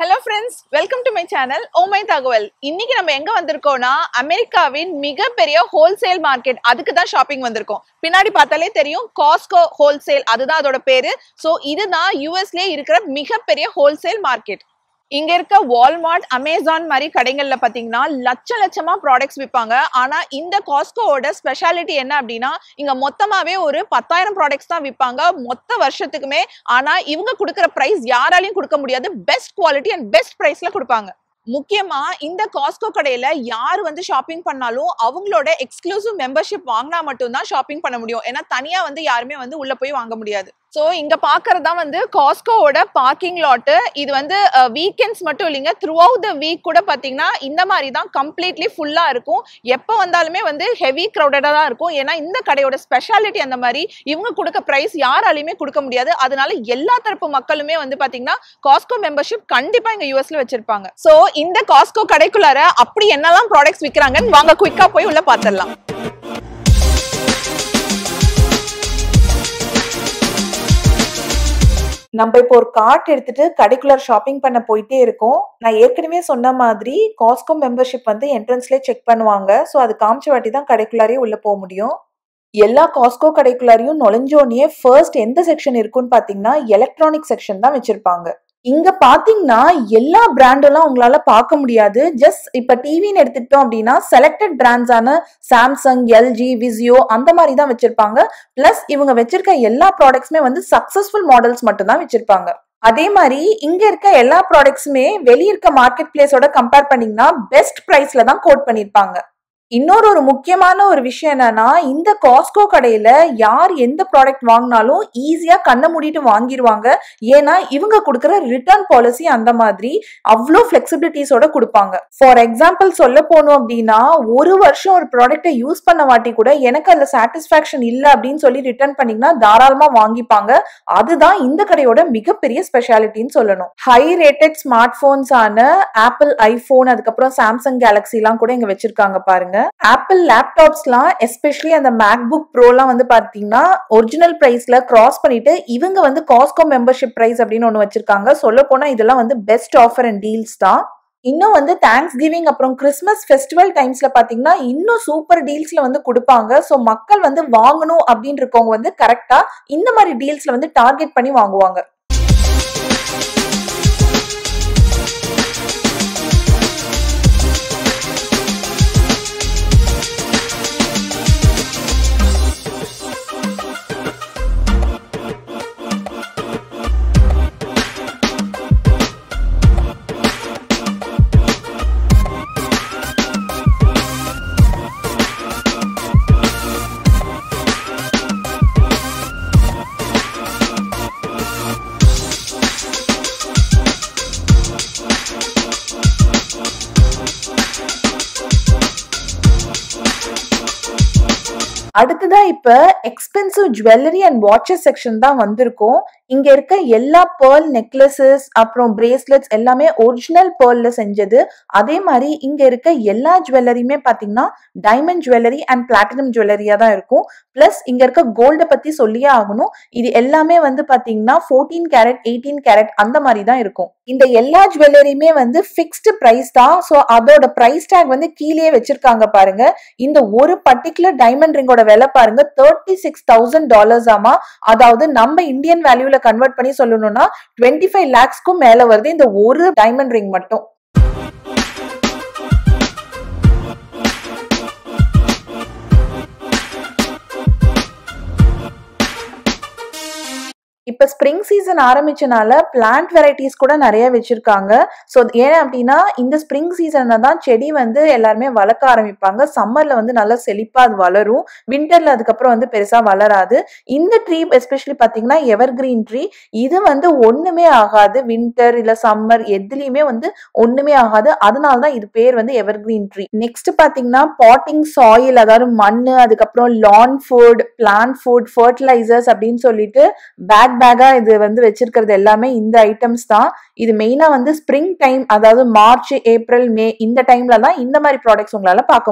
hello friends welcome to my channel ஓமை தகவல் இன்னைக்கு நம்ம எங்க வந்திருக்கோம்னா அமெரிக்காவின் மிகப்பெரிய ஹோல்சேல் மார்க்கெட் அதுக்கு தான் ஷாப்பிங் வந்திருக்கோம் பின்னாடி பார்த்தாலே தெரியும் காஸ்கோ ஹோல்சேல் அதுதான் அதோட பேரு ஸோ இதுதான் யூஎஸ்லேயே இருக்கிற மிகப்பெரிய ஹோல்சேல் மார்க்கெட் இங்க இருக்க வால்மார்ட் அமேசான் மாதிரி கடைகள்ல பாத்தீங்கன்னா லட்ச லட்சமா ப்ராடக்ட்ஸ் விற்பாங்க ஆனா இந்த காஸ்கோவோட ஸ்பெஷாலிட்டி என்ன அப்படின்னா இங்க மொத்தமாவே ஒரு பத்தாயிரம் ப்ராடக்ட்ஸ் தான் விற்பாங்க மொத்த வருஷத்துக்குமே ஆனா இவங்க கொடுக்குற பிரைஸ் யாராலையும் கொடுக்க முடியாது பெஸ்ட் குவாலிட்டி அண்ட் பெஸ்ட் பிரைஸ்ல கொடுப்பாங்க முக்கியமா இந்த காஸ்கோ கடையில யார் வந்து ஷாப்பிங் பண்ணாலும் அவங்களோட எக்ஸ்க்ளூசிவ் மெம்பர்ஷிப் வாங்கினா மட்டும்தான் ஷாப்பிங் பண்ண முடியும் ஏன்னா தனியா வந்து யாருமே வந்து உள்ள போய் வாங்க முடியாது ஸோ இங்க பாக்குறது தான் வந்து காஸ்கோவோட பார்க்கிங் லாட்டு இது வந்து வீக்கெண்ட்ஸ் மட்டும் இல்லைங்க த்ரூ அவுட் த வீக் கூட பாத்தீங்கன்னா இந்த மாதிரி தான் கம்ப்ளீட்லி ஃபுல்லா இருக்கும் எப்போ வந்தாலுமே வந்து ஹெவி க்ரௌடடா தான் இருக்கும் ஏன்னா இந்த கடையோட ஸ்பெஷாலிட்டி அந்த மாதிரி இவங்க கொடுக்க ப்ரைஸ் யாராலையுமே கொடுக்க முடியாது அதனால எல்லா தரப்பு மக்களுமே வந்து பாத்தீங்கன்னா காஸ்கோ மெம்பர்ஷிப் கண்டிப்பா இங்க யூஎஸ்ல வச்சிருப்பாங்க ஸோ இந்த காஸ்கோ கடைக்குள்ளார அப்படி என்னெல்லாம் ப்ராடக்ட்ஸ் விற்கிறாங்கன்னு வாங்க குயிக்கா போய் உள்ள பாத்திரலாம் நம்ம இப்போ ஒரு கார்ட் எடுத்துட்டு கடைக்குலர் ஷாப்பிங் பண்ண போயிட்டே இருக்கோம் நான் ஏற்கனவே சொன்ன மாதிரி காஸ்கோ மெம்பர்ஷிப் வந்து என்ட்ரன்ஸ்லேயே செக் பண்ணுவாங்க ஸோ அது காமிச்ச வாட்டி தான் கடைக்குள்ளாரே உள்ள போக முடியும் எல்லா காஸ்கோ கடைக்குள்ளாரையும் நுழைஞ்சோடனே ஃபர்ஸ்ட் எந்த செக்ஷன் இருக்குன்னு பார்த்தீங்கன்னா எலக்ட்ரானிக் செக்ஷன் தான் வச்சிருப்பாங்க இங்க பாத்தீங்கன்னா எல்லா பிராண்டெல்லாம் உங்களால பார்க்க முடியாது ஜஸ்ட் இப்ப டிவின்னு எடுத்துக்கிட்டோம் அப்படின்னா செலக்டட் பிராண்ட்ஸான சாம்சங் எல்ஜி விசியோ அந்த மாதிரி தான் வச்சிருப்பாங்க பிளஸ் இவங்க வச்சிருக்க எல்லா ப்ராடக்ட்ஸுமே வந்து சக்சஸ்ஃபுல் மாடல்ஸ் மட்டும் தான் வச்சிருப்பாங்க அதே மாதிரி இங்க இருக்க எல்லா ப்ராடக்ட்ஸுமே வெளிய இருக்க மார்க்கெட் பிளேஸோட கம்பேர் பண்ணீங்கன்னா பெஸ்ட் பிரைஸ்ல தான் கோட் பண்ணிருப்பாங்க இன்னொரு ஒரு முக்கியமான ஒரு விஷயம் என்னன்னா இந்த காஸ்கோ கடையில யார் எந்த ப்ராடக்ட் வாங்கினாலும் ஈஸியா கண்ணை மூடிட்டு வாங்கிடுவாங்க ஏன்னா இவங்க கொடுக்குற ரிட்டர்ன் பாலிசி அந்த மாதிரி அவ்வளோ ஃபிளெக்சிபிலிட்டிஸோட கொடுப்பாங்க ஃபார் எக்ஸாம்பிள் சொல்ல போனோம் அப்படின்னா ஒரு வருஷம் ஒரு ப்ராடக்ட்டை யூஸ் பண்ண வாட்டி கூட எனக்கு அதுல சாட்டிஸ்ஃபேக்ஷன் இல்லை அப்படின்னு சொல்லி ரிட்டர்ன் பண்ணீங்கன்னா தாராளமா வாங்கிப்பாங்க அதுதான் இந்த கடையோட மிகப்பெரிய ஸ்பெஷாலிட்டின்னு சொல்லணும் ஹை ரேட்டட் ஸ்மார்ட் போன்ஸான ஆப்பிள் ஐபோன் அதுக்கப்புறம் சாம்சங் கேலக்சிலாம் கூட இங்க வச்சிருக்காங்க பாருங்க ஆப்பிள் லேப்டாப்ஸ்லாம் எஸ்பெஷலி அந்த மேக் புக் ப்ரோலாம் வந்து பார்த்தீங்கன்னா ஒரிஜினல் ப்ரைஸ்ல கிராஸ் பண்ணிட்டு இவங்க வந்து காஸ்கோ மெம்பர்ஷிப் ப்ரைஸ் அப்படின்னு ஒன்று வச்சிருக்காங்க சொல்ல போனா இதெல்லாம் வந்து பெஸ்ட் ஆஃபர் அண்ட் டீல்ஸ் தான் இன்னும் வந்து தேங்க்ஸ் கிவிங் அப்புறம் கிறிஸ்மஸ் ஃபெஸ்டிவல் டைம்ஸ்ல பாத்தீங்கன்னா இன்னும் சூப்பர் டீல்ஸ்ல வந்து கொடுப்பாங்க ஸோ மக்கள் வந்து வாங்கணும் அப்படின்னு இருக்கவங்க வந்து கரெக்டா இந்த மாதிரி டீல்ஸ்ல வந்து டார்கெட் பண்ணி வாங்குவாங்க அடுத்ததா இப்ப expensive jewellery and watches section தான் வந்திருக்கும் இங்க இருக்க எல்லா பேர்ல் நெக்லசஸ் அப்புறம் பிரேஸ்லெட்ஸ் எல்லாமே ஒரிஜினல் பேர்ல்ல செஞ்சது அதே மாதிரி இங்க இருக்க எல்லா ஜுவல்லரியுமே பாத்தீங்கன்னா டைமண்ட் ஜுவல்லரி அண்ட் பிளாட்டினம் ஜுவல்லரியா தான் இருக்கும் பிளஸ் இங்க இருக்க கோல்டை பத்தி சொல்லியே ஆகணும் இது எல்லாமே வந்து பாத்தீங்கன்னா ஃபோர்டீன் கேரட் எயிட்டீன் கேரட் அந்த மாதிரி தான் இருக்கும் இந்த எல்லா ஜுவல்லரியுமே வந்து ஃபிக்ஸ்டு பிரைஸ் தான் ஸோ அதோட பிரைஸ் டேக் வந்து கீழே வச்சிருக்காங்க பாருங்க இந்த ஒரு பர்டிகுலர் டைமண்ட் ரிங்கோட விலை பாருங்க தேர்ட்டி சிக்ஸ் தௌசண்ட் டாலர்ஸ் ஆமா அதாவது நம்ம இந்தியன் வேல்யூல கன்வெர்ட் பண்ணி சொல்லணும்னா டுவெண்ட்டி ஃபைவ் லேக்ஸ்க்கும் மேல வருது இந்த ஒரு டைமண்ட் ரிங் மட்டும் இப்ப ஸ்ப்ரிங் சீசன் ஆரம்பிச்சனால பிளான்ட் வெரைட்டிஸ் கூட நிறைய வச்சிருக்காங்க ஸோ ஏன் அப்படின்னா இந்த ஸ்ப்ரிங் சீசன்ல தான் செடி வந்து எல்லாருமே வளர்க்க ஆரம்பிப்பாங்க சம்மர்ல வந்து நல்லா செழிப்பா அது வளரும் வின்டர்ல அதுக்கப்புறம் வந்து பெருசா வளராது இந்த ட்ரீ எஸ்பெஷலி பாத்தீங்கன்னா எவர் கிரீன் ட்ரீ இது வந்து ஒண்ணுமே ஆகாது வின்டர் இல்ல சம்மர் எதுலயுமே வந்து ஒண்ணுமே ஆகாது அதனால தான் இது பேர் வந்து எவர் கிரீன் ட்ரீ நெக்ஸ்ட் பாத்தீங்கன்னா பாட்டிங் சாயில் அதாவது மண்ணு அதுக்கப்புறம் lawn food plant food fertilisers அப்படின்னு சொல்லிட்டு பேக் பேக்கா இது வந்து வச்சிருக்கிறது எல்லாமே இந்த ஐட்டம்ஸ் தான் இது மெயினா வந்து ஸ்ப்ரிங் டைம் அதாவது மார்ச் ஏப்ரல் மே இந்த டைம்ல தான் இந்த மாதிரி ப்ராடக்ட்ஸ் உங்களால பார்க்க முடியும்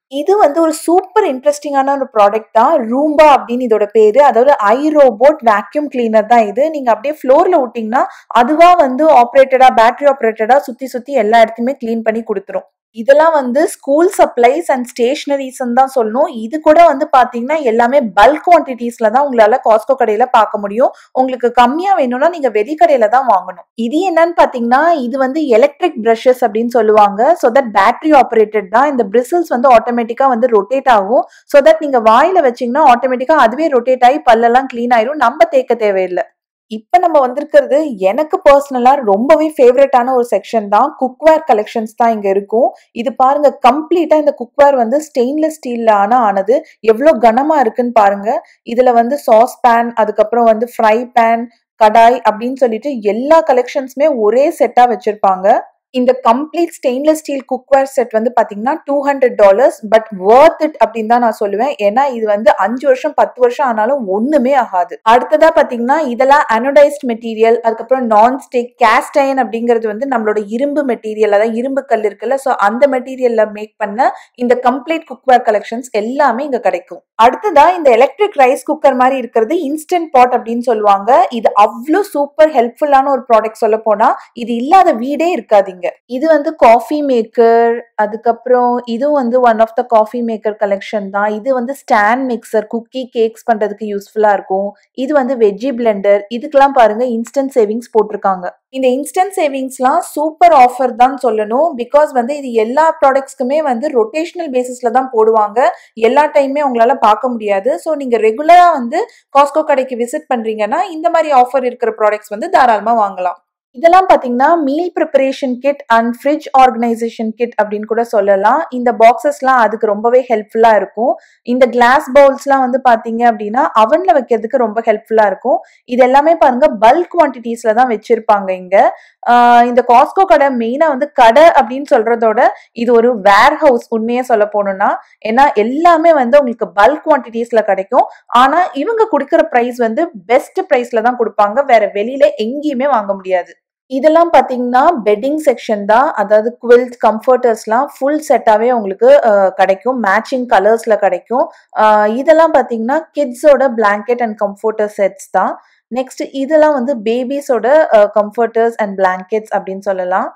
இது வந்து ஒரு சூப்பர் இன்ட்ரெஸ்டிங்கான ஒரு ப்ராடக்ட் தான் ரூம்பா அப்படின்னு இதோட பேரு அதாவது ஐ ரோபோட் வேக்யூம் கிளீனர் தான் இது நீங்க அப்படியே ஃப்ளோர்ல விட்டீங்கன்னா அதுவா வந்து ஆப்ரேட்டடா பேட்டரி ஆப்ரேட்டடா சுத்தி சுத்தி எல்லா இடத்தையுமே க்ளீன் பண்ணி கொடுத்துரும் இதெல்லாம் வந்து ஸ்கூல் சப்ளைஸ் அண்ட் ஸ்டேஷனரிஸ் தான் சொல்லணும் இது கூட வந்து பாத்தீங்கன்னா எல்லாமே பல்க் குவான்டிட்டிஸ்ல தான் உங்களால காஸ்கோ கடையில பார்க்க முடியும் உங்களுக்கு கம்மியா வேணும்னா நீங்க வெளி கடையில தான் வாங்கணும் இது என்னன்னு பாத்தீங்கன்னா இது வந்து எலக்ட்ரிக் பிரஷஸ் அப்படின்னு சொல்லுவாங்க ஸோ தட் பேட்டரி ஆப்ரேட்டட் தான் இந்த பிரிசில்ஸ் வந்து ஆட்டோமேட்டிக்கா வந்து ரொட்டேட் ஆகும் ஸோ தட் நீங்க வாயில வச்சீங்கன்னா ஆட்டோமேட்டிக்கா அதுவே ரொட்டேட் ஆகி பல்லெல்லாம் க்ளீன் ஆயிரும் நம்ம தேக்க தேவையில்லை இப்ப நம்ம வந்திருக்கிறது எனக்கு பர்சனலா ரொம்பவே ஃபேவரட்டான ஒரு செக்ஷன் தான் குக்வேர் கலெக்ஷன்ஸ் தான் இங்க இருக்கும் இது பாருங்க கம்ப்ளீட்டா இந்த குக்வேர் வந்து ஸ்டெயின்லெஸ் ஸ்டீல்ல ஆனா ஆனது எவ்வளவு கனமா இருக்குன்னு பாருங்க இதுல வந்து சாஸ் பேன் அதுக்கப்புறம் வந்து ஃப்ரை பேன் கடாய் அப்படின்னு சொல்லிட்டு எல்லா கலெக்ஷன்ஸுமே ஒரே செட்டா வச்சிருப்பாங்க இந்த complete stainless steel cookware set வந்து பாத்தீங்கன்னா two hundred dollars but worth it அப்படின்னு தான் நான் சொல்லுவேன் ஏன்னா இது வந்து அஞ்சு வருஷம் பத்து வருஷம் ஆனாலும் ஒண்ணுமே ஆகாது அடுத்ததா பாத்தீங்கன்னா இதெல்லாம் அனோடைஸ்ட் மெட்டீரியல் அதுக்கப்புறம் நான் ஸ்டிக் கேஸ்ட் அயன் அப்படிங்கிறது வந்து நம்மளோட இரும்பு மெட்டீரியல் அதாவது இரும்பு கல் இருக்குல்ல ஸோ அந்த மெட்டீரியல்ல மேக் பண்ண இந்த கம்ப்ளீட் குக்வேர் கலெக்ஷன்ஸ் எல்லாமே இங்க கிடைக்கும் அடுத்ததா இந்த எலக்ட்ரிக் ரைஸ் குக்கர் மாதிரி இருக்கிறது இன்ஸ்டன்ட் பாட் அப்படின்னு சொல்லுவாங்க இது அவ்வளோ சூப்பர் ஹெல்ப்ஃபுல்லான ஒரு ப்ராடக்ட் சொல்ல போனா இது இல்லாத வீடே இருக்காதீங்க இது வந்து காஃபி மேக்கர் அதுக்கப்புறம் இதுவும் வந்து one of the coffee maker collection தான் இது வந்து ஸ்டாண்ட் மிக்சர் குக்கி கேக்ஸ் பண்றதுக்கு யூஸ்ஃபுல்லா இருக்கும் இது வந்து வெஜ்ஜி பிளெண்டர் இதுக்கெல்லாம் பாருங்க இன்ஸ்டன்ட் சேவிங்ஸ் போட்டிருக்காங்க இந்த இன்ஸ்டன்ட் சேவிங்ஸ்லாம் சூப்பர் ஆஃபர் தான் சொல்லணும் பிகாஸ் வந்து இது எல்லா ப்ராடக்ட்ஸ்க்குமே வந்து ரொட்டேஷனல் பேசிஸ்ல தான் போடுவாங்க எல்லா டைமே உங்களால பார்க்க முடியாது ஸோ நீங்க ரெகுலரா வந்து காஸ்கோ கடைக்கு விசிட் பண்றீங்கன்னா இந்த மாதிரி ஆஃபர் இருக்கிற ப்ராடக்ட்ஸ் வந்து தாராளமா வாங்கலாம் இதெல்லாம் பாத்தீங்கன்னா meal preparation kit and fridge organisation kit அப்படின்னு கூட சொல்லலாம் இந்த பாக்ஸஸ்லாம் அதுக்கு ரொம்பவே ஹெல்ப்ஃபுல்லா இருக்கும் இந்த கிளாஸ் பவுல்ஸ்லாம் வந்து பாத்தீங்க அப்படின்னா அவன்ல வைக்கிறதுக்கு ரொம்ப ஹெல்ப்ஃபுல்லா இருக்கும் இது எல்லாமே பாருங்க பல்க் குவான்டிட்டிஸ்ல தான் வச்சிருப்பாங்க இங்க ஆஹ் இந்த காஸ்கோ கடை மெயினா வந்து கடை அப்படின்னு சொல்றதோட இது ஒரு வேர் ஹவுஸ் உண்மையா சொல்ல போனோம்னா ஏன்னா எல்லாமே வந்து உங்களுக்கு பல்க் குவான்டிட்டிஸ்ல கிடைக்கும் ஆனா இவங்க கொடுக்குற பிரைஸ் வந்து பெஸ்ட் பிரைஸ்ல தான் கொடுப்பாங்க வேற வெளியில எங்கேயுமே வாங்க முடியாது இதெல்லாம் பாத்தீங்கன்னா பெட்டிங் செக்ஷன் தான் அதாவது குவில்ட் கம்ஃபர்டர்ஸ்லாம் ஃபுல் செட்டாவே உங்களுக்கு அஹ், கிடைக்கும் மேட்சிங் கலர்ஸ்ல கிடைக்கும் அஹ், இதெல்லாம் பாத்தீங்கன்னா கிட்ஸோட பிளாங்கெட் அண்ட் கம்ஃபர்டர் செட்ஸ் தான் நெக்ஸ்ட் இதெல்லாம் வந்து பேபிஸோட கம்ஃபர்டர்ஸ் அண்ட் பிளாங்கெட்ஸ் அப்படின்னு சொல்லலாம்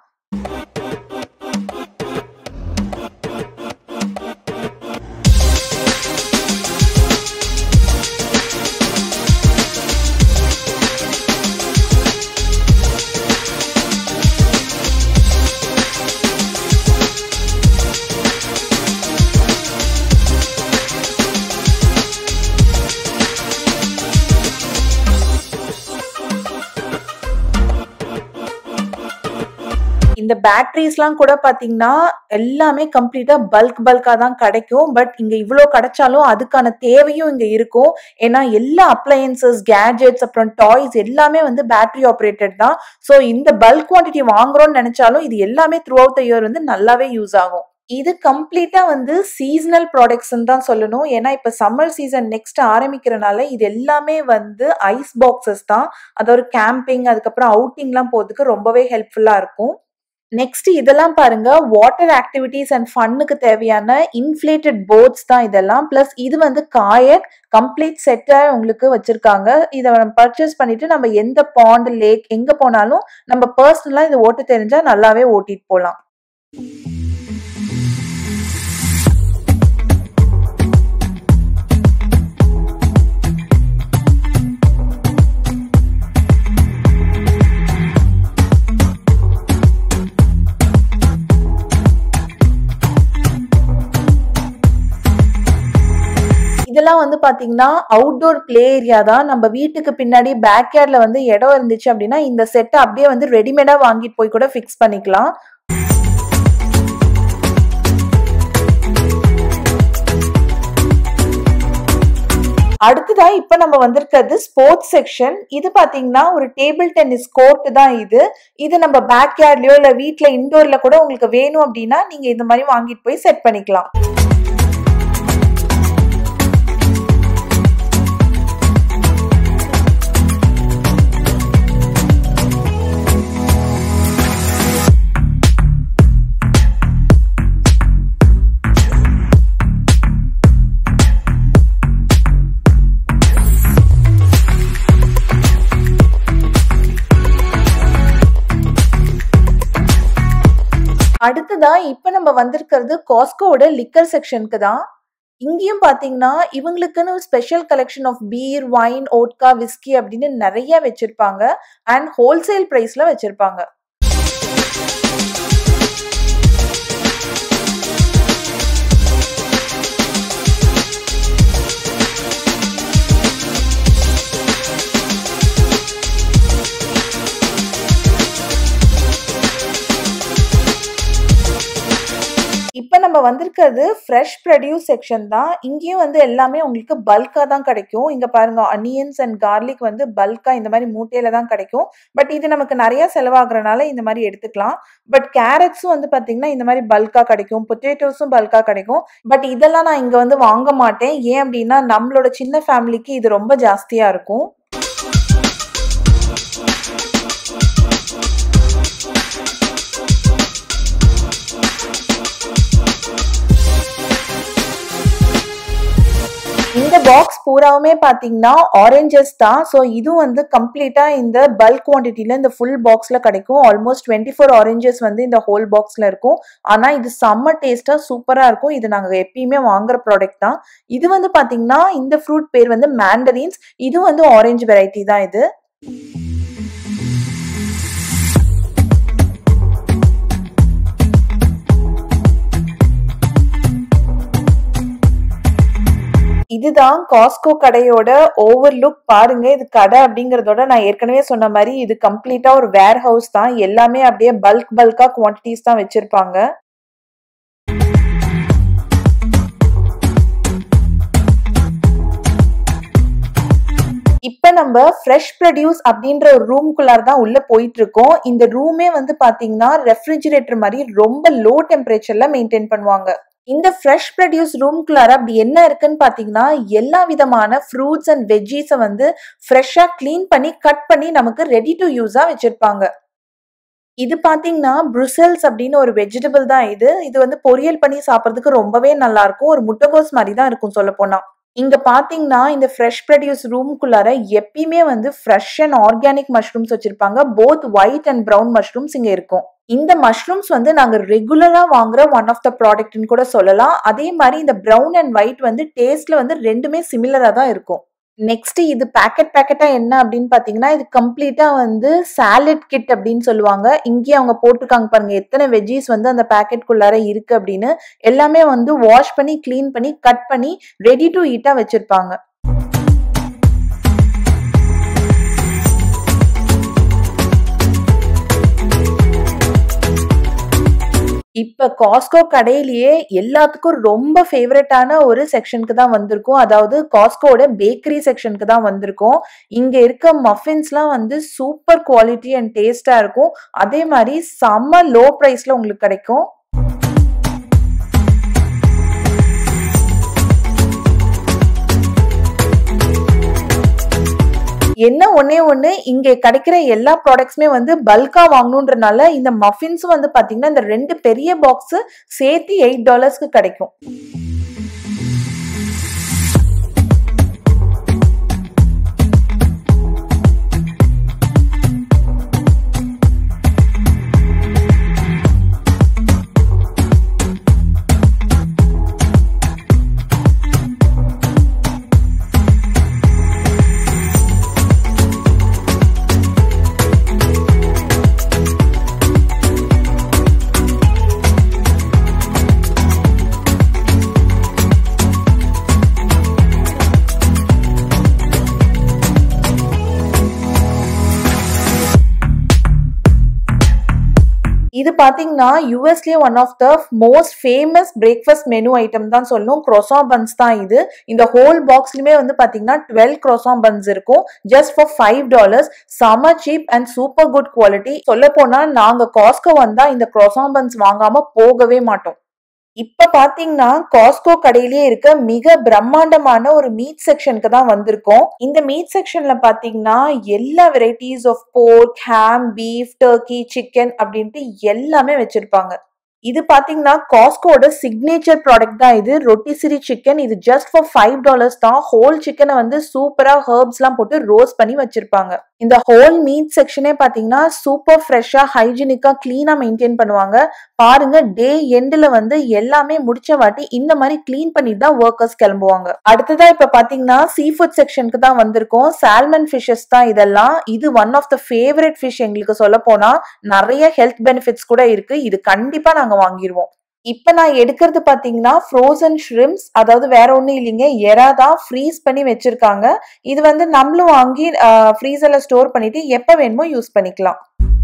இந்த பேட்டரிஸ்லாம் கூட பாத்தீங்கன்னா எல்லாமே கம்ப்ளீட்டா பல்க் பல்கா தான் கிடைக்கும் பட் இங்க இவ்வளோ கிடைச்சாலும் அதுக்கான தேவையும் இங்க இருக்கும் ஏன்னா எல்லா அப்ளையன்சஸ் கேஜெட்ஸ் அப்புறம் டாய்ஸ் எல்லாமே வந்து பேட்டரி ஆப்ரேட்டட் தான் ஸோ இந்த பல்க் குவான்டிட்டி வாங்குறோம்னு நினைச்சாலும் இது எல்லாமே த்ரூ அவுட் த இயர் வந்து நல்லாவே யூஸ் ஆகும் இது கம்ப்ளீட்டா வந்து சீசனல் ப்ராடக்ட்ஸ் தான் சொல்லணும் ஏன்னா இப்ப சம்மர் சீசன் நெக்ஸ்ட் ஆரம்பிக்கிறனால இது எல்லாமே வந்து ஐஸ் பாக்ஸஸ் தான் அதாவது கேம்பிங் அதுக்கப்புறம் அவுட்டிங்லாம் போறதுக்கு ரொம்பவே ஹெல்ப்ஃபுல்லா இருக்கும் நெக்ஸ்ட் இதெல்லாம் பாருங்க வாட்டர் ஆக்டிவிட்டீஸ் அண்ட் ஃபன்னுக்கு தேவையான இன்ஃப்ளேட்டட் போட்ஸ் தான் இதெல்லாம் ப்ளஸ் இது வந்து காயக் கம்ப்ளீட் செட்டா உங்களுக்கு வச்சிருக்காங்க இதை நம்ம பர்ச்சேஸ் பண்ணிட்டு நம்ம எந்த பாண்ட் லேக் எங்க போனாலும் நம்ம பர்சனலா இதை ஓட்ட தெரிஞ்சா நல்லாவே ஓட்டிட்டு போகலாம் இதெல்லாம் வந்து பாத்தீங்கன்னா அவுட்டோர் பிளே ஏரியா தான் நம்ம வீட்டுக்கு பின்னாடி பேக் யார்ட்ல வந்து இடம் இருந்துச்சு அப்படின்னா இந்த செட்டை அப்படியே வந்து ரெடிமேடா வாங்கிட்டு போய் கூட ஃபிக்ஸ் பண்ணிக்கலாம் அடுத்ததா இப்ப நம்ம வந்திருக்கிறது ஸ்போர்ட்ஸ் செக்ஷன் இது பாத்தீங்கன்னா ஒரு டேபிள் டென்னிஸ் கோர்ட் தான் இது இது நம்ம பேக் யார்ட்லயோ இல்ல வீட்ல இன்டோர்ல கூட உங்களுக்கு வேணும் அப்படின்னா நீங்க இந்த மாதிரி வாங்கிட்டு போய் செட் பண்ணிக்கலாம் அடுத்ததா இப்ப நம்ம வந்திருக்கிறது காஸ்கோவோட லிக்கர் செக்ஷனுக்கு தான் இங்கேயும் பாத்தீங்கன்னா இவங்களுக்குன்னு special collection of beer wine vodka whisky அப்படின்னு நிறைய வச்சிருப்பாங்க அண்ட் ஹோல்சேல் பிரைஸ்ல வச்சிருப்பாங்க இப்ப நம்ம வந்திருக்கிறது ஃப்ரெஷ் ப்ரொடியூஸ் செக்ஷன் தான் இங்கேயும் வந்து எல்லாமே உங்களுக்கு பல்கா தான் கிடைக்கும் இங்க பாருங்க அனியன்ஸ் அண்ட் கார்லிக் வந்து பல்கா இந்த மாதிரி மூட்டையில தான் கிடைக்கும் பட் இது நமக்கு நிறைய செலவாகுறனால இந்த மாதிரி எடுத்துக்கலாம் பட் கேரட்ஸும் வந்து பாத்தீங்கன்னா இந்த மாதிரி பல்கா கிடைக்கும் பொட்டேட்டோஸும் பல்கா கிடைக்கும் பட் இதெல்லாம் நான் இங்க வந்து வாங்க மாட்டேன் ஏன் அப்படின்னா நம்மளோட சின்ன ஃபேமிலிக்கு இது ரொம்ப ஜாஸ்தியா இருக்கும் இந்த பாக்ஸ் பூராவுமே பாத்தீங்கன்னா ஆரஞ்சஸ் தான் ஸோ இது வந்து கம்ப்ளீட்டா இந்த பல்க் குவான்டிட்டியில இந்த ஃபுல் பாக்ஸ்ல கிடைக்கும் ஆல்மோஸ்ட் டுவெண்ட்டி ஃபோர் ஆரஞ்சஸ் வந்து இந்த ஹோல் பாக்ஸ்ல இருக்கும் ஆனா இது செம்ம டேஸ்டா சூப்பரா இருக்கும் இது நாங்க எப்பயுமே வாங்குற ப்ராடக்ட் தான் இது வந்து பாத்தீங்கன்னா இந்த ஃப்ரூட் பேர் வந்து மேண்டரின்ஸ் இது வந்து ஆரஞ்சு வெரைட்டி தான் இது இதுதான் காஸ்கோ கடையோட ஓவர் லுக் பாருங்க இது கடை அப்படிங்கறதோட நான் ஏற்கனவே சொன்ன மாதிரி இது கம்ப்ளீட்டா ஒரு வேர் ஹவுஸ் தான் எல்லாமே அப்படியே பல்க் பல்கா குவான்டிட்டிஸ் தான் வச்சிருப்பாங்க இப்ப நம்ம ஃப்ரெஷ் ப்ரொடியூஸ் அப்படின்ற ஒரு ரூம்குள்ளார தான் உள்ள போயிட்டு இருக்கோம் இந்த ரூமே வந்து பாத்தீங்கன்னா ரெஃப்ரிஜிரேட்டர் மாதிரி ரொம்ப லோ டெம்பரேச்சர்ல மெயின்டைன் பண்ணுவாங்க இந்த ஃப்ரெஷ் ப்ரொடியூஸ் ரூம்குள்ளார அப்படி என்ன இருக்குன்னு பாத்தீங்கன்னா எல்லா விதமான ஃப்ரூட்ஸ் அண்ட் வெஜ்ஜீஸை வந்து ஃப்ரெஷ்ஷா க்ளீன் பண்ணி கட் பண்ணி நமக்கு ரெடி டு யூஸா வச்சிருப்பாங்க இது பாத்தீங்கன்னா ப்ருசல்ஸ் அப்படின்னு ஒரு வெஜிடபிள் தான் இது இது வந்து பொரியல் பண்ணி சாப்பிட்றதுக்கு ரொம்பவே நல்லா இருக்கும் ஒரு முட்டைகோஸ் மாதிரி தான் இருக்கும் சொல்ல போனா இங்க பாத்தீங்கன்னா இந்த ஃப்ரெஷ் ப்ரொடியூஸ் ரூம்குள்ளார எப்பயுமே வந்து ஃப்ரெஷ் அண்ட் ஆர்கானிக் மஷ்ரூம்ஸ் வச்சிருப்பாங்க both white and brown mushrooms இங்க இருக்கும் இந்த மஷ்ரூம்ஸ் வந்து நாங்க ரெகுலரா வாங்குற ஒன் ஆஃப் த ப்ராடக்ட்னு கூட சொல்லலாம் அதே மாதிரி இந்த ப்ரௌன் அண்ட் ஒயிட் வந்து டேஸ்ட்ல வந்து ரெண்டுமே சிமிலரா தான் இருக்கும் நெக்ஸ்ட் இது பேக்கெட் பேக்கெட்டா என்ன அப்படின்னு பாத்தீங்கன்னா இது கம்ப்ளீட்டா வந்து சாலட் கிட் அப்படின்னு சொல்லுவாங்க இங்கேயே அவங்க போட்டிருக்காங்க பாருங்க எத்தனை வெஜ்ஜீஸ் வந்து அந்த பேக்கெட்குள்ளார இருக்கு அப்படின்னு எல்லாமே வந்து வாஷ் பண்ணி க்ளீன் பண்ணி கட் பண்ணி ரெடி டு ஈட்டா வச்சிருப்பாங்க இப்ப காஸ்கோ கடையிலேயே எல்லாத்துக்கும் ரொம்ப ஃபேவரட்டான ஒரு செக்ஷனுக்கு தான் வந்திருக்கும் அதாவது காஸ்கோட பேக்கரி செக்ஷனுக்கு தான் வந்திருக்கும் இங்க இருக்க மஃபின்ஸ்லாம் வந்து சூப்பர் குவாலிட்டி அண்ட் டேஸ்டா இருக்கும் அதே மாதிரி செம்ம லோ ப்ரைஸ்ல உங்களுக்கு கிடைக்கும் என்ன ஒன்னே ஒண்ணு இங்க கிடைக்கிற எல்லா ப்ராடக்ட்ஸுமே வந்து பல்கா வாங்கணுன்றனால இந்த மஃபின்ஸும் வந்து பாத்தீங்கன்னா இந்த ரெண்டு பெரிய பாக்ஸ் சேர்த்து எயிட் டாலர்ஸ்க்கு கிடைக்கும் இது பாத்தீங்கன்னா யூஎஸ்லயே one of the most famous breakfast menu item தான் சொல்லணும் க்ரோசா பன்ஸ் தான் இது இந்த ஹோல் பாக்ஸ்லயுமே வந்து பாத்தீங்கன்னா டுவெல் க்ரோசா பன்ஸ் இருக்கும் ஜஸ்ட் ஃபார் ஃபைவ் டாலர்ஸ் செம cheap and super good quality சொல்ல போனா நாங்க காஸ்கோ வந்தா இந்த க்ரோசா பன்ஸ் வாங்காம போகவே மாட்டோம் இப்ப பாத்தீங்கன்னா காஸ்கோ கடையிலேயே இருக்க மிக பிரம்மாண்டமான ஒரு மீட் செக்ஷனுக்கு தான் வந்திருக்கோம் இந்த மீட் செக்ஷன்ல பாத்தீங்கன்னா எல்லா வெரைட்டிஸ் ஆஃப் போர்க் ஹாம் பீஃப் டர்க்கி சிக்கன் அப்படின்ட்டு எல்லாமே வச்சிருப்பாங்க இது பாத்தீங்கன்னா காஸ்கோட சிக்னேச்சர் ப்ராடக்ட் தான் இது ரொட்டிசிரி சிக்கன் இது ஜஸ்ட் ஃபார் ஃபைவ் டாலர்ஸ் தான் ஹோல் சிக்கனை வந்து சூப்பரா ஹர்ப்ஸ் எல்லாம் போட்டு ரோஸ்ட் பண்ணி வச்சிருப்பாங்க இந்த ஹோல் மீட் செக்ஷனே பாத்தீங்கன்னா சூப்பர் ஃப்ரெஷ்ஷா ஹைஜீனிக்கா கிளீனா மெயின்டைன் பண்ணுவாங்க பாருங்க டே எண்ட்ல வந்து எல்லாமே முடிச்ச வாட்டி இந்த மாதிரி கிளீன் பண்ணிட்டு தான் ஒர்க்கர்ஸ் கிளம்புவாங்க அடுத்ததா இப்ப பாத்தீங்கன்னா சீ ஃபுட் செக்ஷனுக்கு தான் வந்திருக்கோம் சால்மன் ஃபிஷஸ் தான் இதெல்லாம் இது one of the favourite fish எங்களுக்கு சொல்ல போனா நிறைய ஹெல்த் பெனிஃபிட்ஸ் கூட இருக்கு இது கண்டிப்பா நாங்க வாங்கிடுவோம் இப்ப நான் எடுக்கிறது பாத்தீங்கன்னா ஃப்ரோசன் ஷ்ரிம்ஸ் அதாவது வேற ஒண்ணும் இல்லைங்க எறா தான் ஃப்ரீஸ் பண்ணி வச்சிருக்காங்க இது வந்து நம்மளும் வாங்கி ஃப்ரீசர்ல ஸ்டோர் பண்ணிட்டு எப்ப வேணுமோ யூஸ் பண்ணிக்கலாம்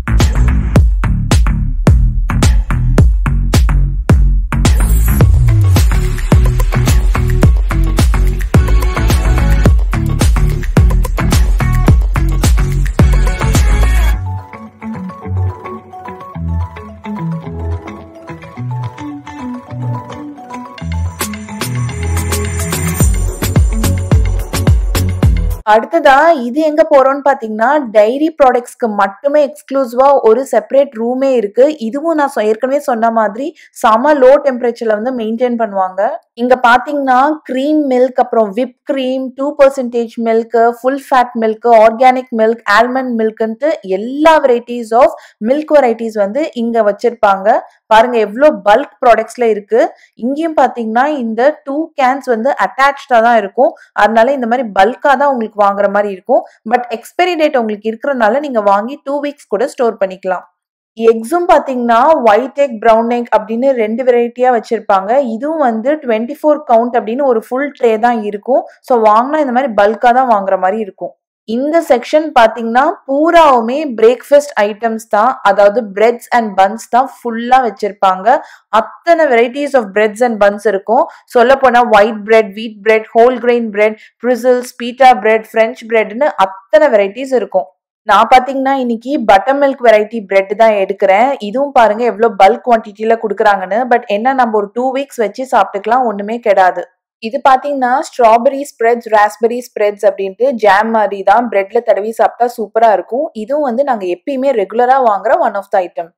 அடுத்ததா இது எங்க போறோம்னு பாத்தீங்கன்னா டைரி ப்ராடக்ட்ஸ்க்கு மட்டுமே எக்ஸ்க்ளூசிவா ஒரு செப்பரேட் ரூமே இருக்கு இதுவும் நான் சொ- ஏற்கனவே சொன்ன மாதிரி செம லோ டெம்பரேச்சர்ல வந்து மெயின்டைன் பண்ணுவாங்க இங்க பாத்தீங்கன்னா க்ரீம் மில்க் அப்புறம் whip cream two percentage milk full fat milk organic milk almond மில்க்ன்ட்டு எல்லா வெரைட்டிஸ் ஆஃப் மில்க் வெரைட்டிஸ் வந்து இங்க வச்சிருப்பாங்க பாருங்க எவ்வளோ பல்க் ப்ராடக்ட்ஸ்ல இருக்கு இங்கேயும் பாத்தீங்கன்னா இந்த டூ கேன்ஸ் வந்து அட்டாச்சா தான் இருக்கும் அதனால இந்த மாதிரி பல்கா தான் உங்களுக்கு வாங்குற மாதிரி இருக்கும் பட் எக்ஸ்பைரி டேட் உங்களுக்கு இருக்கிறனால நீங்க வாங்கி டூ வீக்ஸ் கூட ஸ்டோர் பண்ணிக்கலாம் எக்ஸும் பாத்தீங்கன்னா ஒயிட் எக் ப்ரௌன் எக் அப்படின்னு ரெண்டு வெரைட்டியா வச்சிருப்பாங்க இதுவும் வந்து டுவெண்ட்டி ஃபோர் கவுண்ட் அப்படின்னு ஒரு ஃபுல் ட்ரே தான் இருக்கும் ஸோ வாங்கினா இந்த மாதிரி பல்கா தான் வாங்குற மாதிரி இருக்கும் இந்த செக்ஷன் பாத்தீங்கன்னா பூராவுமே பிரேக்ஃபாஸ்ட் ஐட்டம்ஸ் தான் அதாவது பிரெட்ஸ் அண்ட் பன்ஸ் தான் ஃபுல்லா வச்சிருப்பாங்க அத்தனை varieties of breads and buns இருக்கும் சொல்ல போனா white bread wheat bread whole grain bread pretzels pita bread French பிரெட்னு அத்தனை வெரைட்டிஸ் இருக்கும் நான் பாத்தீங்கன்னா இன்னைக்கு பட்டர் மில்க் வெரைட்டி பிரெட் தான் எடுக்கிறேன் இதுவும் பாருங்க எவ்வளவு பல்க் குவான்டிட்டியில கொடுக்குறாங்கன்னு பட் என்ன நம்ம ஒரு டூ வீக்ஸ் வச்சு சாப்பிட்டுக்கலாம் ஒண்ணுமே கெடாது இது பாத்தீங்கன்னா ஸ்ட்ராபெரி ஸ்ப்ரெட்ஸ் ராஸ்பெரி ஸ்ப்ரெட்ஸ் அப்படின்ட்டு ஜாம் மாதிரி தான் பிரெட்ல தடவி சாப்பிட்டா சூப்பரா இருக்கும் இதுவும் வந்து நாங்க எப்பயுமே ரெகுலரா வாங்குற ஒன் ஆஃப் த ஐட்டம்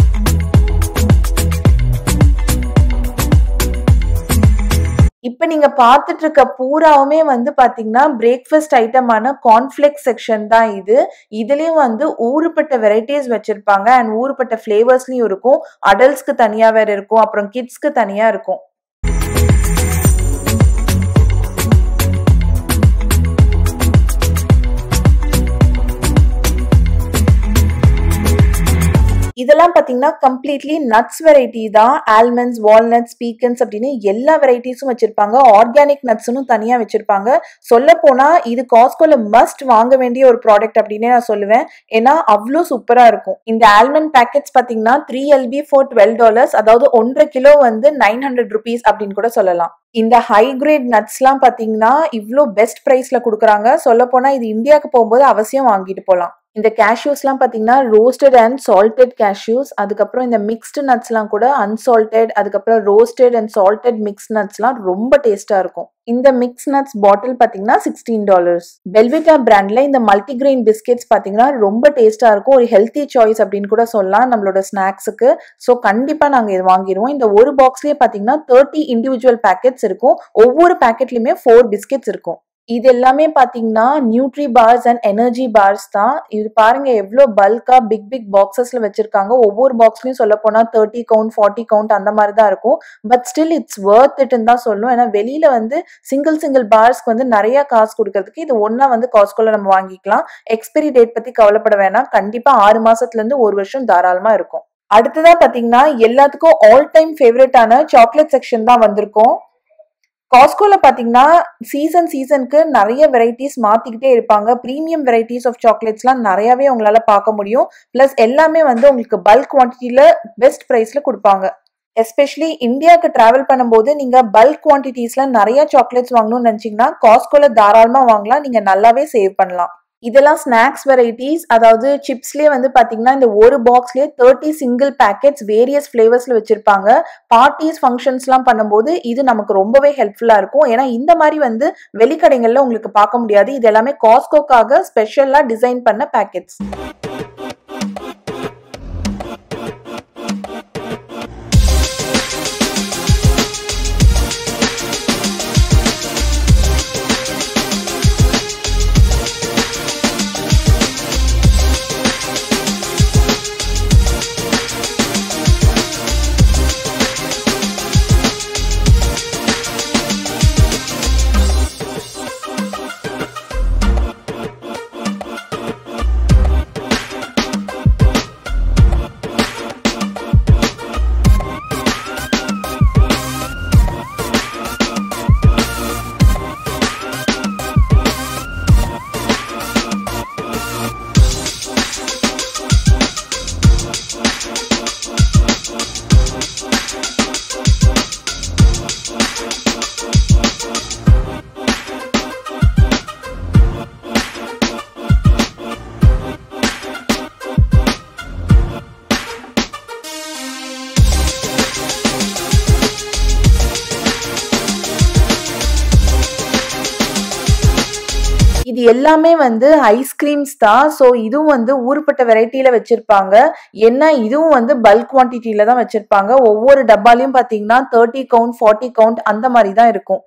இப்ப நீங்க பார்த்துட்டு இருக்க பூராவுமே வந்து பாத்தீங்கன்னா பிரேக்ஃபாஸ்ட் ஐட்டமான கார்ன்ஃபிளெக்ஸ் செக்ஷன் தான் இது இதுலயும் வந்து ஊறுபட்ட வெரைட்டிஸ் வச்சிருப்பாங்க அண்ட் ஊறுபட்ட ஃபிளேவர்ஸ்லயும் இருக்கும் அடல்ட்ஸ்க்கு தனியா வேற இருக்கும் அப்புறம் கிட்ஸ்க்கு தனியா இருக்கும் இதெல்லாம் பாத்தீங்கன்னா கம்ப்ளீட்லி நட்ஸ் வெரைட்டி தான் ஆல்மண்ட்ஸ் வால்நட்ஸ் பீக்கன்ஸ் அப்படின்னு எல்லா வெரைட்டிஸும் வச்சிருப்பாங்க ஆர்கானிக் நட்ஸ்னும் தனியா வச்சிருப்பாங்க சொல்ல போனா இது காஸ்கோல மஸ்ட் வாங்க வேண்டிய ஒரு ப்ராடக்ட் அப்படின்னே நான் சொல்லுவேன் ஏன்னா அவ்வளோ சூப்பரா இருக்கும் இந்த ஆல்மண்ட் பேக்கெட்ஸ் பாத்தீங்கன்னா three LB four twelve dollars அதாவது ஒன்றரை கிலோ வந்து நைன் ஹண்ட்ரட் ருபீஸ் அப்படின்னு கூட சொல்லலாம் இந்த ஹை கிரேட் நட்ஸ்லாம் பாத்தீங்கன்னா இவ்வளோ பெஸ்ட் ப்ரைஸ்ல கொடுக்குறாங்க சொல்ல போனா இது இந்தியாவுக்கு போகும்போது அவசியம் வாங்கிட்டு போகலாம் இந்த கேஷ்யூஸ்லாம் பார்த்தீங்கன்னா ரோஸ்டட் அண்ட் சால்டட் கேஷ்யூஸ் அதுக்கப்புறம் இந்த மிக்ஸ்டு நட்ஸ்லாம் கூட அன்சால்டட் அதுக்கப்புறம் ரோஸ்டட் அண்ட் சால்டட் மிக்ஸ் நட்ஸ்லாம் ரொம்ப டேஸ்ட்டாக இருக்கும் இந்த மிக்ஸ் நட்ஸ் பாட்டில் பார்த்தீங்கன்னா சிக்ஸ்டீன் டாலர்ஸ் பெல்விட்டா பிராண்ட்ல இந்த மல்டிகிரெயின் பிஸ்கெட்ஸ் பார்த்தீங்கன்னா ரொம்ப டேஸ்ட்டாக இருக்கும் ஒரு ஹெல்த்தி சாய்ஸ் அப்படின்னு கூட சொல்லலாம் நம்மளோட ஸ்நாக்ஸுக்கு ஸோ கண்டிப்பாக நாங்கள் இது வாங்கிடுவோம் இந்த ஒரு பாக்ஸ்லேயே பார்த்தீங்கன்னா தேர்ட்டி இண்டிவிஜுவல் பேக்கெட்ஸ் இருக்கும் ஒவ்வொரு பேக்கெட்லையுமே ஃபோர் பிஸ்கெட்ஸ் இருக்கும் இது எல்லாமே பாத்தீங்கன்னா nutri bars and energy bars தான் இது பாருங்க எவ்வளோ பல்கா பிக் பிக் பாக்ஸஸ்ல வச்சிருக்காங்க ஒவ்வொரு பாக்ஸ்லயும் சொல்ல போனா தேர்ட்டி கவுண்ட் ஃபார்ட்டி கவுண்ட் அந்த மாதிரி தான் இருக்கும் பட் ஸ்டில் இட்ஸ் ஒர்த் இட்னு தான் சொல்லும் ஏன்னா வெளியில வந்து சிங்கிள் சிங்கிள் பார்ஸ்க்கு வந்து நிறைய காசு கொடுக்கறதுக்கு இது ஒன்னா வந்து காஸ்கோல நம்ம வாங்கிக்கலாம் எக்ஸ்பைரி டேட் பத்தி கவலைப்பட வேணாம் கண்டிப்பா ஆறு மாசத்துல இருந்து ஒரு வருஷம் தாராளமா இருக்கும் அடுத்ததா பாத்தீங்கன்னா எல்லாத்துக்கும் ஆல் டைம் ஃபேவரட்டான சாக்லேட் செக்ஷன் தான் வந்திருக்கும் காஸ்கோல பாத்தீங்கன்னா சீசன் சீசனுக்கு நிறைய வெரைட்டிஸ் மாத்திக்கிட்டே இருப்பாங்க ப்ரீமியம் வெரைட்டிஸ் ஆஃப் சாக்லேட்ஸ்லாம் நிறையவே உங்களால பார்க்க முடியும் பிளஸ் எல்லாமே வந்து உங்களுக்கு பல்க் குவான்டிட்டியில பெஸ்ட் ப்ரைஸ்ல கொடுப்பாங்க எஸ்பெஷலி இந்தியாவுக்கு டிராவல் பண்ணும்போது நீங்க பல்க் குவான்டிட்டிஸ்ல நிறைய சாக்லேட்ஸ் வாங்கணும்னு நினைச்சீங்கன்னா காஸ்கோல தாராளமா வாங்கலாம் நீங்க நல்லாவே சேவ் பண்ணலாம் இதெல்லாம் ஸ்நாக்ஸ் வெரைட்டிஸ் அதாவது சிப்ஸ்லேயே வந்து பார்த்தீங்கன்னா இந்த ஒரு பாக்ஸ்லேயே தேர்ட்டி சிங்கிள் பேக்கெட்ஸ் வேரியஸ் ஃப்ளேவர்ஸில் வச்சுருப்பாங்க பார்ட்டிஸ் ஃபங்க்ஷன்ஸ்லாம் பண்ணும்போது இது நமக்கு ரொம்பவே ஹெல்ப்ஃபுல்லாக இருக்கும் ஏன்னா இந்த மாதிரி வந்து வெளிக்கடைகளில் உங்களுக்கு பார்க்க முடியாது இது எல்லாமே காஸ்கோக்காக ஸ்பெஷலாக டிசைன் பண்ண பேக்கெட்ஸ் இது எல்லாமே வந்து ஐஸ்கிரீம்ஸ் தான் ஸோ இதுவும் வந்து ஊறுப்பட்ட வெரைட்டியில வச்சிருப்பாங்க ஏன்னா இதுவும் வந்து பல்க் குவான்டிட்டியில தான் வச்சிருப்பாங்க ஒவ்வொரு டப்பாலையும் பார்த்தீங்கன்னா தேர்ட்டி கவுண்ட் ஃபார்ட்டி கவுண்ட் அந்த மாதிரி தான் இருக்கும்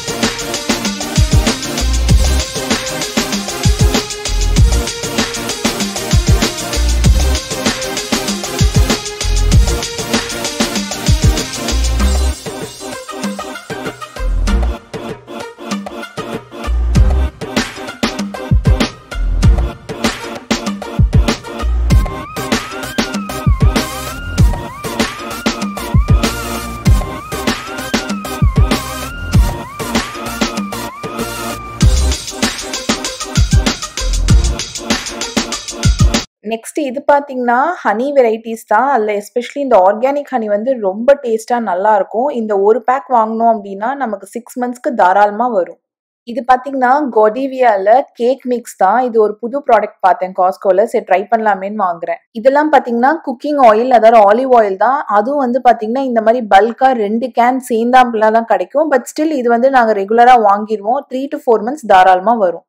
நெக்ஸ்ட் இது பார்த்தீங்கன்னா ஹனி வெரைட்டிஸ் தான் அதில் எஸ்பெஷலி இந்த ஆர்கானிக் ஹனி வந்து ரொம்ப டேஸ்ட்டாக நல்லா இருக்கும் இந்த ஒரு பேக் வாங்கினோம் அப்படின்னா நமக்கு சிக்ஸ் மந்த்ஸ்க்கு தாராளமாக வரும் இது பார்த்தீங்கன்னா கொடிவியால கேக் மிக்ஸ் தான் இது ஒரு புது ப்ராடக்ட் பார்த்தேன் காஸ்கோல சரி ட்ரை பண்ணலாமேன்னு வாங்குறேன் இதெல்லாம் பார்த்தீங்கன்னா குக்கிங் ஆயில் அதாவது ஆலிவ் ஆயில் தான் அதுவும் வந்து பார்த்தீங்கன்னா இந்த மாதிரி பல்கா ரெண்டு கேன் சேர்ந்தாம்புலாம் தான் கிடைக்கும் பட் ஸ்டில் இது வந்து நாங்கள் ரெகுலராக வாங்கிடுவோம் த்ரீ டு ஃபோர் மந்த்ஸ் தாராளமாக வரும்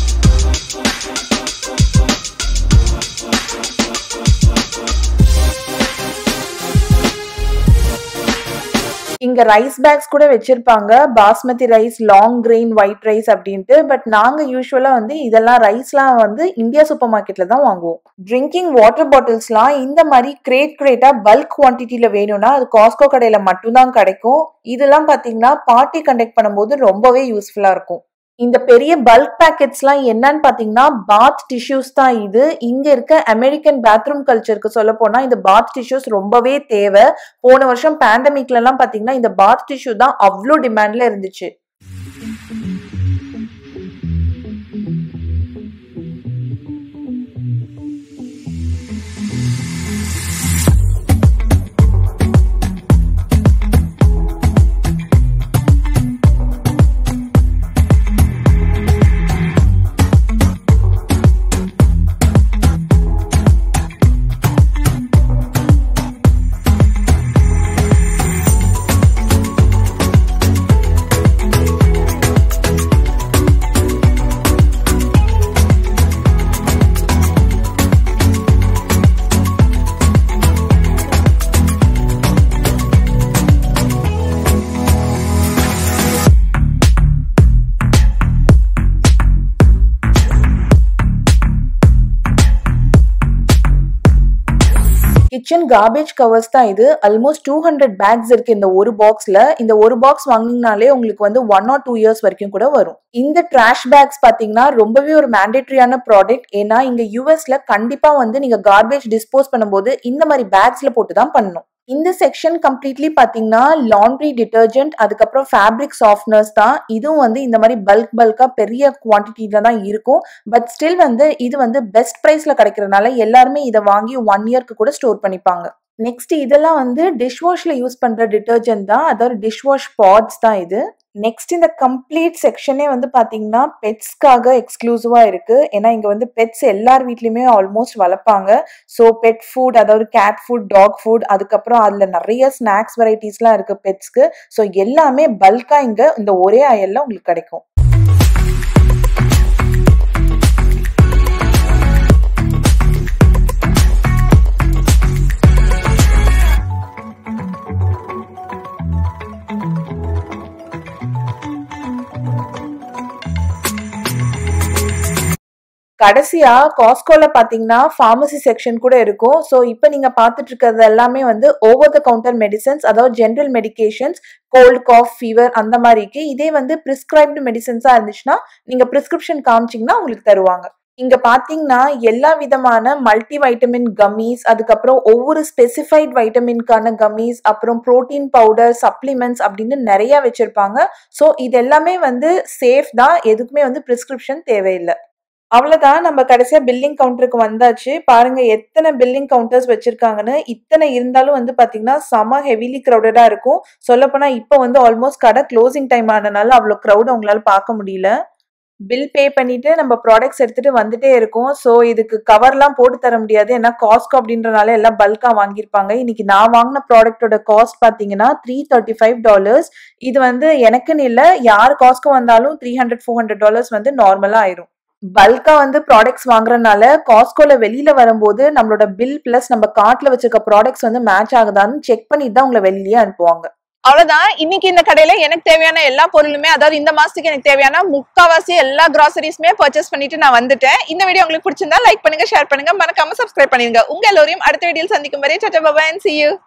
இங்க ரைஸ் பேக்ஸ் கூட வச்சிருப்பாங்க basmati rice long grain white rice அப்படின்ட்டு பட் நாங்க யூஸ்வலா வந்து இதெல்லாம் ரைஸ்லாம் வந்து இந்தியா சூப்பர் மார்க்கெட்ல தான் வாங்குவோம் ட்ரிங்கிங் வாட்டர் பாட்டில்ஸ்லாம் இந்த மாதிரி கிரேட் கிரேட்டா பல்க் குவான்டிட்டியில வேணும்னா அது காஸ்கோ கடையில மட்டும்தான் கிடைக்கும் இதெல்லாம் பாத்தீங்கன்னா பார்ட்டி கண்டக்ட் பண்ணும்போது ரொம்பவே யூஸ்ஃபுல்லா இருக்கும் இந்த பெரிய பல்க் பேக்கெட்ஸ்லாம் என்னன்னு பார்த்தீங்கன்னா பாத் டிஷ்யூஸ் தான் இது இங்க இருக்க அமெரிக்கன் பாத்ரூம் கல்ச்சருக்கு சொல்ல போனா இந்த பாத் டிஷ்யூஸ் ரொம்பவே தேவை போன வருஷம் பேண்டமிக்ல எல்லாம் பார்த்தீங்கன்னா இந்த பாத் டிஷ்யூ தான் அவ்வளோ டிமாண்ட்ல இருந்துச்சு கிச்சன் கார்பேஜ் கவர்ஸ் தான் இது ஆல்மோஸ்ட் டூ ஹண்ட்ரட் பேக்ஸ் இருக்கு இந்த ஒரு பாக்ஸ்ல இந்த ஒரு பாக்ஸ் வாங்கினீங்கனாலே உங்களுக்கு வந்து ஒன் ஆர் டூ இயர்ஸ் வரைக்கும் கூட வரும் இந்த ட்ராஷ் பேக்ஸ் பாத்தீங்கன்னா ரொம்பவே ஒரு மேண்டேட்டரியான ப்ராடக்ட் ஏன்னா இங்க யூஎஸ்ல கண்டிப்பா வந்து நீங்க கார்பேஜ் டிஸ்போஸ் பண்ணும்போது இந்த மாதிரி பேக்ஸ்ல போட்டு தான் பண்ணணும் இந்த செக்ஷன் கம்ப்ளீட்லி பாத்தீங்கன்னா லாண்ட்ரி டிட்டர்ஜென்ட் அதுக்கப்புறம் ஃபேப்ரிக் சாஃப்ட்னர்ஸ் தான் இதுவும் வந்து இந்த மாதிரி பல்க் பல்கா பெரிய குவான்டிட்டியில தான் இருக்கும் பட் ஸ்டில் வந்து இது வந்து பெஸ்ட் ப்ரைஸ்ல கிடைக்கிறதுனால எல்லாருமே இதை வாங்கி ஒன் இயர்க்கு கூட ஸ்டோர் பண்ணிப்பாங்க நெக்ஸ்ட் இதெல்லாம் வந்து டிஷ் வாஷ்ல யூஸ் பண்ற டிட்டர்ஜென்ட் தான் அதாவது டிஷ் வாஷ் பாட்ஸ் தான் இது நெக்ஸ்ட் இந்த கம்ப்ளீட் செக்ஷனே வந்து பாத்தீங்கன்னா பெட்ஸ்க்காக எக்ஸ்க்ளூசிவா இருக்கு ஏன்னா இங்க வந்து பெட்ஸ் எல்லார் வீட்லயுமே ஆல்மோஸ்ட் வளர்ப்பாங்க ஸோ பெட் ஃபுட் அதாவது கேட் ஃபுட் டாக் ஃபுட் அதுக்கப்புறம் அதுல நிறைய ஸ்நாக்ஸ் வெரைட்டிஸ்லாம் இருக்கு பெட்ஸ்க்கு ஸோ எல்லாமே பல்கா இங்க இந்த ஒரே அயல்ல உங்களுக்கு கிடைக்கும் கடைசியா காஸ்கோல பாத்தீங்கன்னா ஃபார்மசி செக்ஷன் கூட இருக்கும் ஸோ இப்போ நீங்க பார்த்துட்டு இருக்கிறது எல்லாமே வந்து ஓவர் த கவுண்டர் மெடிசன்ஸ் அதாவது general medications cold cough fever அந்த மாதிரிக்கு இதே வந்து பிரிஸ்கிரைப்டு மெடிசன்ஸா இருந்துச்சுன்னா நீங்க பிரிஸ்கிரிப்ஷன் காமிச்சிங்கன்னா உங்களுக்கு தருவாங்க இங்க பாத்தீங்கன்னா எல்லா விதமான மல்டி வைட்டமின் கம்மீஸ் அதுக்கப்புறம் ஒவ்வொரு ஸ்பெசிஃபைட் வைட்டமின்கான கம்மீஸ் அப்புறம் புரோட்டீன் பவுடர் சப்ளிமெண்ட்ஸ் அப்படின்னு நிறைய வச்சிருப்பாங்க ஸோ இது எல்லாமே வந்து சேஃப் தான் எதுக்குமே வந்து பிரிஸ்கிரிப்ஷன் தேவையில்லை அவ்வளவுதான் நம்ம கடைசியா பில்லிங் கவுண்டருக்கு வந்தாச்சு பாருங்க எத்தனை பில்லிங் கவுண்டர்ஸ் வச்சிருக்காங்கன்னு இத்தனை இருந்தாலும் வந்து பாத்தீங்கன்னா செம ஹெவிலி க்ரௌடடா இருக்கும் சொல்லப்போனா இப்போ வந்து ஆல்மோஸ்ட் கடை க்ளோசிங் டைம் ஆனனால அவ்வளோ க்ரௌட் உங்களால பார்க்க முடியல பில் பே பண்ணிட்டு நம்ம ப்ராடக்ட்ஸ் எடுத்துட்டு வந்துட்டே இருக்கோம் ஸோ இதுக்கு கவர்லாம் போட்டு தர முடியாது ஏன்னா காஸ்ட் அப்படின்றனால எல்லாம் பல்கா வாங்கியிருப்பாங்க இன்னைக்கு நான் வாங்கின ப்ராடக்ட்டோட காஸ்ட் பார்த்தீங்கன்னா த்ரீ தேர்ட்டி ஃபைவ் டாலர்ஸ் இது வந்து எனக்குன்னு இல்லை யார் காஸ்ட்க்கு வந்தாலும் three hundred four hundred dollars வந்து நார்மலாக ஆயிரும் பல்கா வந்து ப்ராடக்ட்ஸ் வாங்குறதுனால காஸ்கோல வெளியில வரும்போது நம்மளோட பில் பிளஸ் நம்ம கார்ட்ல வச்சிருக்க ப்ராடக்ட்ஸ் வந்து மேட்ச் ஆகுதான்னு செக் பண்ணிட்டு தான் உங்களை வெளியே அனுப்புவாங்க அவ்வளவுதான் இன்னைக்கு இந்த கடையில எனக்கு தேவையான எல்லா பொருளுமே அதாவது இந்த மாசத்துக்கு எனக்கு தேவையான முக்காவாசி எல்லா கிராசரிஸுமே பர்ச்சேஸ் பண்ணிட்டு நான் வந்துட்டேன் இந்த வீடியோ உங்களுக்கு பிடிச்சிருந்தா லைக் பண்ணுங்க ஷேர் பண்ணுங்க மறக்காம சப்ஸ்கிரைப் பண்ணிருங்க உங்க எல்லோரையும் அடுத்த வீடியோவில் சந்திக்கும் வரை சட்டா பாபா சி யூ